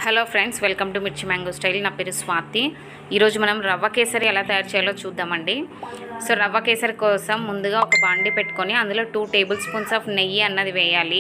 hello friends welcome to Mirchi mango style నా పేరు స్వాతి ఈరోజు మనం రవ్వ కేసరి ఎలా తయారు చేయాలో చూద్దామండి సో రవ్వ కేసరి కోసం ముందుగా ఒక బాండి పెట్టుకొని అందులో టూ టేబుల్ స్పూన్స్ ఆఫ్ నెయ్యి అన్నది వేయాలి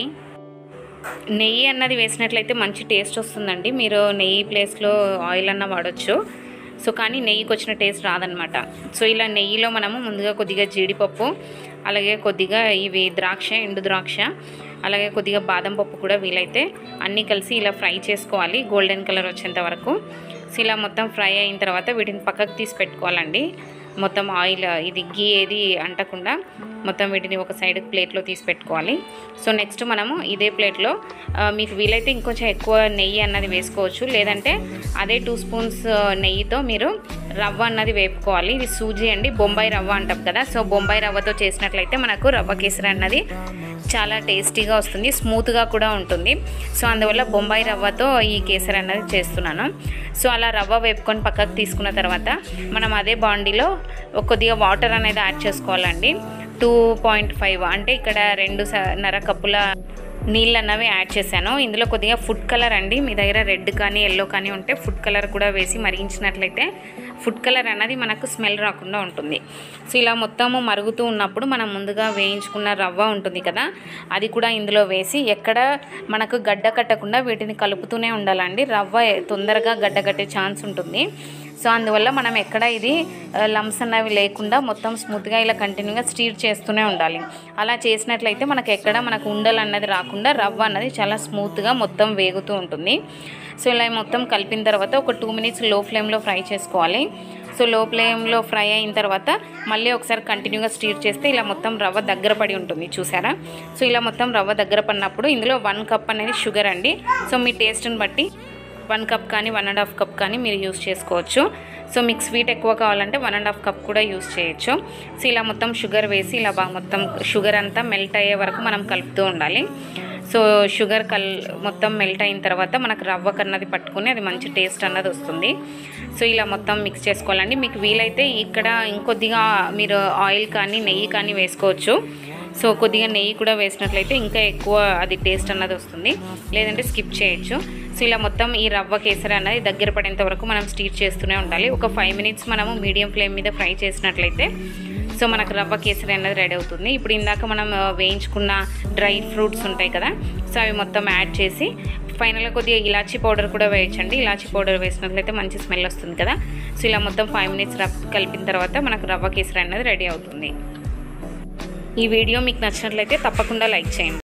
నెయ్యి అన్నది వేసినట్లయితే మంచి టేస్ట్ వస్తుందండి మీరు నెయ్యి ప్లేస్లో ఆయిల్ అన్న వాడచ్చు సో కానీ నెయ్యికి వచ్చిన టేస్ట్ రాదనమాట సో ఇలా నెయ్యిలో మనము ముందుగా కొద్దిగా జీడిపప్పు అలాగే కొద్దిగా ఇవి ద్రాక్ష ఎండు ద్రాక్ష అలాగే కొద్దిగా బాదం పప్పు కూడా వీలైతే అన్నీ కలిసి ఇలా ఫ్రై చేసుకోవాలి గోల్డెన్ కలర్ వచ్చేంత వరకు సో ఇలా మొత్తం ఫ్రై అయిన తర్వాత వీటిని పక్కకు తీసి పెట్టుకోవాలండి మొత్తం ఆయిల్ ఇది గీ ఏది అంటకుండా మొత్తం వీటిని ఒక సైడ్ ప్లేట్లో తీసి పెట్టుకోవాలి సో నెక్స్ట్ మనము ఇదే ప్లేట్లో ఆ, మీకు వీలైతే ఇంకొంచెం ఎక్కువ నెయ్యి అన్నది వేసుకోవచ్చు లేదంటే అదే టూ స్పూన్స్ నెయ్యితో మీరు రవ్వ అన్నది వేపుకోవాలి ఇది సూజీ అండి బొంబాయి రవ్వ అంటాం కదా సో బొంబాయి రవ్వతో చేసినట్లయితే మనకు రవ్వ కేసరి అన్నది చాలా టేస్టీగా వస్తుంది స్మూత్గా కూడా ఉంటుంది సో అందువల్ల బొంబాయి రవ్వతో ఈ కేసరి అన్నది చేస్తున్నాను సో అలా రవ్వ వేపుకొని పక్కకు తీసుకున్న తర్వాత మనం అదే బాండీలో ఒక కొద్దిగా వాటర్ అనేది యాడ్ చేసుకోవాలండి టూ పాయింట్ ఫైవ్ అంటే ఇక్కడ రెండు స- నర కప్పుల నీళ్ళు అన్నవి యాడ్ చేశాను ఇందులో కొద్దిగా ఫుడ్ కలర్ అండి మీ దగ్గర రెడ్ కానీ ఎల్లో కానీ ఉంటే ఫుడ్ కలర్ కూడా వేసి మరిగించినట్లయితే ఫుడ్ కలర్ అన్నది మనకు స్మెల్ రాకుండా ఉంటుంది సో ఇలా మొత్తము మరుగుతూ ఉన్నప్పుడు మనం ముందుగా వేయించుకున్న రవ్వ ఉంటుంది కదా అది కూడా ఇందులో వేసి ఎక్కడ మనకు గడ్డ కట్టకుండా వీటిని కలుపుతూనే ఉండాలండి రవ్వ తొందరగా గడ్డ కట్టే ఛాన్స్ ఉంటుంది సో అందువల్ల మనం ఎక్కడ ఇది లమ్స్ అన్నవి లేకుండా మొత్తం స్మూత్గా ఇలా కంటిన్యూగా స్టీర్ చేస్తూనే ఉండాలి అలా చేసినట్లయితే మనకు ఎక్కడ మనకు ఉండలు అన్నది రాకుండా రవ్వ అన్నది చాలా స్మూత్గా మొత్తం వేగుతూ ఉంటుంది సో ఇలా మొత్తం కలిపిన తర్వాత ఒక టూ మినిట్స్ లో ఫ్లేమ్లో ఫ్రై చేసుకోవాలి సో లో ఫ్లేమ్లో ఫ్రై అయిన తర్వాత మళ్ళీ ఒకసారి కంటిన్యూగా స్టీర్ చేస్తే ఇలా మొత్తం రవ్వ దగ్గర పడి ఉంటుంది చూసారా సో ఇలా మొత్తం రవ్వ దగ్గర పడినప్పుడు ఇందులో వన్ కప్ అనేది షుగర్ అండి సో మీ టేస్ట్ని బట్టి వన్ కప్ కానీ వన్ అండ్ హాఫ్ కప్ కానీ మీరు యూస్ చేసుకోవచ్చు సో మీకు స్వీట్ ఎక్కువ కావాలంటే వన్ అండ్ హాఫ్ కప్ కూడా యూస్ చేయొచ్చు సో ఇలా మొత్తం షుగర్ వేసి ఇలా బాగా మొత్తం షుగర్ అంతా మెల్ట్ అయ్యే వరకు మనం కలుపుతూ ఉండాలి సో షుగర్ కల్ మొత్తం మెల్ట్ అయిన తర్వాత మనకు రవ్వ కన్నది పట్టుకుని అది మంచి టేస్ట్ అన్నది వస్తుంది సో ఇలా మొత్తం మిక్స్ చేసుకోవాలండి మీకు వీలైతే ఇక్కడ ఇంకొద్దిగా మీరు ఆయిల్ కానీ నెయ్యి కానీ వేసుకోవచ్చు సో కొద్దిగా నెయ్యి కూడా వేసినట్లయితే ఇంకా ఎక్కువ అది టేస్ట్ అన్నది వస్తుంది లేదంటే స్కిప్ చేయొచ్చు సో ఇలా మొత్తం ఈ రవ్వ కేసరి అన్నది దగ్గర పడేంత వరకు మనం స్టీర్ చేస్తూనే ఉండాలి ఒక ఫైవ్ మినిట్స్ మనము మీడియం ఫ్లేమ్ మీద ఫ్రై చేసినట్లయితే సో మనకు రవ్వ కేసరి అన్నది రెడీ అవుతుంది ఇప్పుడు ఇందాక మనం ఆ, వేయించుకున్న డ్రై ఫ్రూట్స్ ఉంటాయి కదా సో అవి మొత్తం యాడ్ చేసి ఫైనల్గా కొద్దిగా ఇలాచీ పౌడర్ కూడా వేయచ్చండి ఇలాచీ పౌడర్ వేసినట్లయితే మంచి స్మెల్ వస్తుంది కదా సో ఇలా మొత్తం ఫైవ్ మినిట్స్ రవ్ కలిపిన తర్వాత మనకు రవ్వ కేసరి అన్నది రెడీ అవుతుంది ఈ వీడియో మీకు నచ్చినట్లయితే తప్పకుండా లైక్ చేయండి